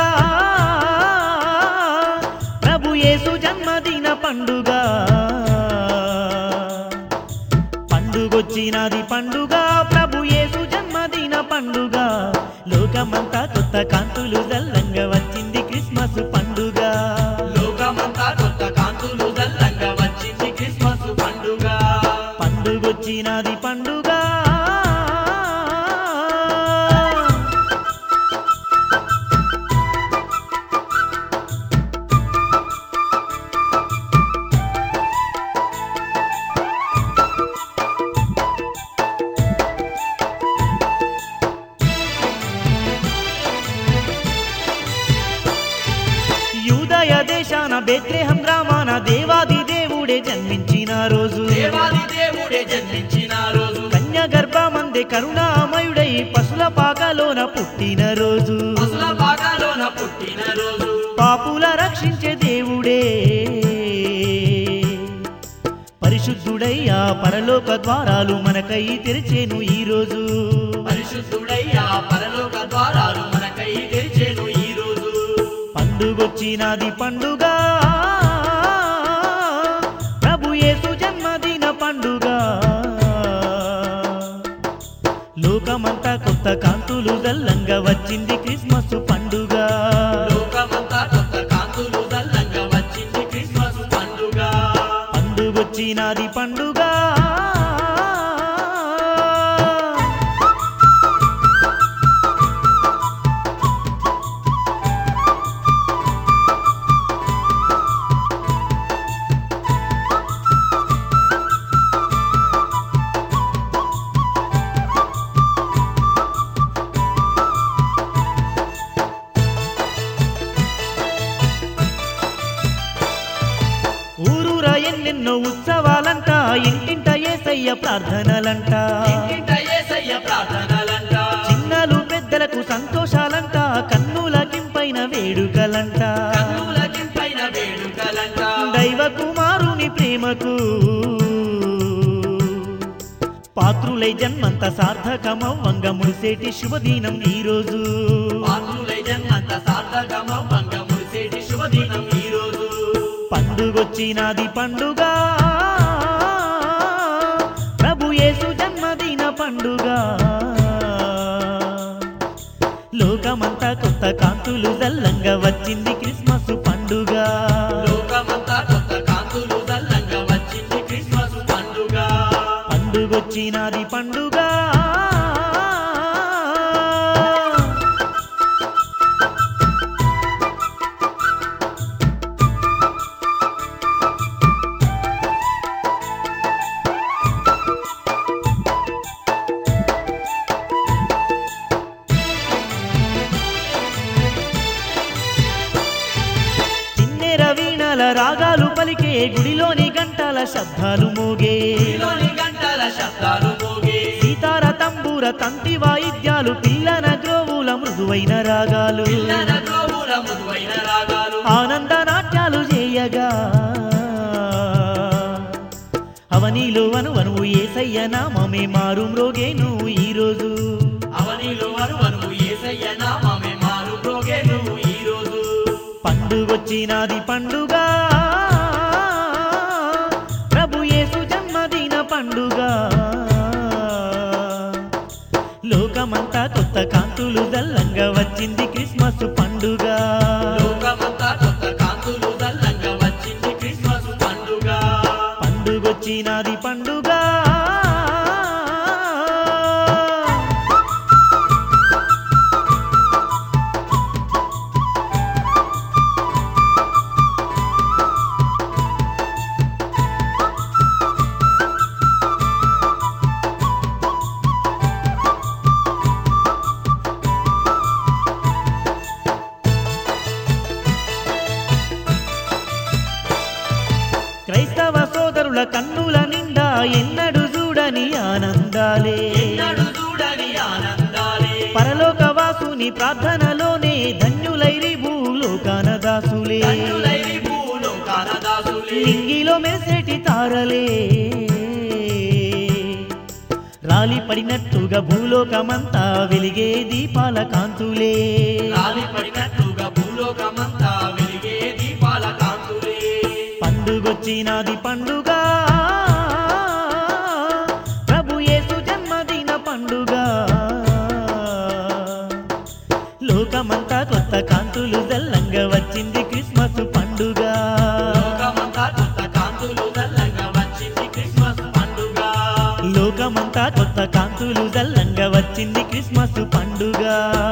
ప్రభు యేసు జన్మదిన పండుగ పండుగొచ్చినది పండుగ ప్రభు యేసు జన్మదిన పండుగ లోకమంతా కొత్త కాంతులు జల్లంగా వచ్చింది క్రిస్మస్ పండుగ లోకమంతా కొత్త కాంతులు జల్లంగా వచ్చింది క్రిస్మస్ పండుగ పండుగొచ్చినది పండుగ యూదయ దేశాన బెత్లెహం గ్రామాన దేవాది దేవుడే జన్మించిన రోజు దేవాది దేవుడే జన్మించిన రోజు కన్య గర్భమందే కరుణామయుడై పశుల పాకలోన పుట్టిన రోజు పసుల పాకలోన పుట్టిన రోజు పాపుల రక్షించే దేవుడే పరిశుద్ధుడై ఆ పరలోక ద్వారాలు మనకై తెరిచేను ఈ రోజు పరిశుద్ధుడయ్యా పరలోక ద్వారాలు మనకై తెరిచేను ఈ రోజు పండుగొచ్చినది పండుగ ప్రభు యేసు జన్మదిన పండుగ లోకమంతా కొత్త కాంతులు జల్లంగా వచ్చింది క్రిస్మస్ పండుగ లోకమంతా కొత్త కాంతులు జల్లంగా వచ్చింది క్రిస్మస్ పండుగ పండుగొచ్చినది పండుగ ఊరూరా ఎన్నెన్నో ఉత్సవాలంట ఇంటింట ఏసయ్య ప్రార్థనలంట ఇంటింట యేసయ్య ప్రార్థనలంట చిన్నలు పెద్దలకు సంతోషాలంట కన్నుల కింపైన వేడుకలంట కన్నులకింపైన వేడుకలంట దైవ కుమారుని ప్రేమకు పాత్రులై జన్మంత సార్థకమవ్వంగ మురిసేటి శుభదినం ఈ రోజు పాత్రులై జన్మంత సార్థకమవ్వంగ మురిసేటి శుభదినం ఈ రోజు పండుగొచ్చినది పండుగ ప్రభు యేసు జన్మదిన పండుగ లోకమంతా కొత్త కాంతులు జల్లంగా వచ్చింది క్రిస్మస్ పండుగ లోకమంతా కొత్త కాంతులు జల్లంగా వచ్చింది క్రిస్మస్ పండుగ పండుగొచ్చినది పండుగ చిన్నెర వీణల రాగాలు పలికే గుడిలోని గంటల శబ్దాలు మోగే ఈలోని గంటల శబ్దాలు మోగే సీతార తంబూర తంతి వాయిద్యాలు పిల్లన గ్రోవుల మృదువైన రాగాలు పిల్లల గోవుల మృదువైన రాగాలు ఆనంద నాట్యాలు చేయగా అవనిలో వను వనువు ఏసయ్య నామమే మారు మ్రోగేను ఈ రోజు అవనిలో వరువను ఏసయ్య నామమే మారు ప్రోగేను ఈ రోజు పండుగొచ్చినది పండుగ ప్రభు యేసు జన్మదిన పండుగ లోకమంతా కొత్త కాంతులు జల్లంగా వచ్చింది క్రిస్మస్ పండుగ లోకమంతా కొత్త కాంతులు జల్లంగా వచ్చింది క్రిస్మస్ పండుగ పండుగొచ్చినది పండుగ క్రైస్తవ సోదరుల కన్నుల నిండా ఎన్నడు చూడని ఆనందాలే ఎన్నడు చూడని ఆనందాలే పరలోక వాసుని ప్రార్థనలోనే ధన్యులైరి భూలోకాన దాసులే కన్నులైరి భూలోకాన దాసులే లింగిలో మెరిసేటి తారలే రాలి పడినట్టుగా భూలోకమంతా వెలిగే దీపాల కాంతులే రాలి పడినట్టుగా భూ వచ్చినాది పండుగ ప్రభు యేసు జన్మదిన పండుగ లోకమంతా కొత్త కాంతులు జల్లంగా వచ్చింది క్రిస్మస్ పండుగ లోకమంతా కొత్త కాంతులు చల్లంగా వచ్చింది క్రిస్మస్ పండుగ లోకమంతా కొత్త కాంతులు జల్లంగా వచ్చింది క్రిస్మస్ పండుగ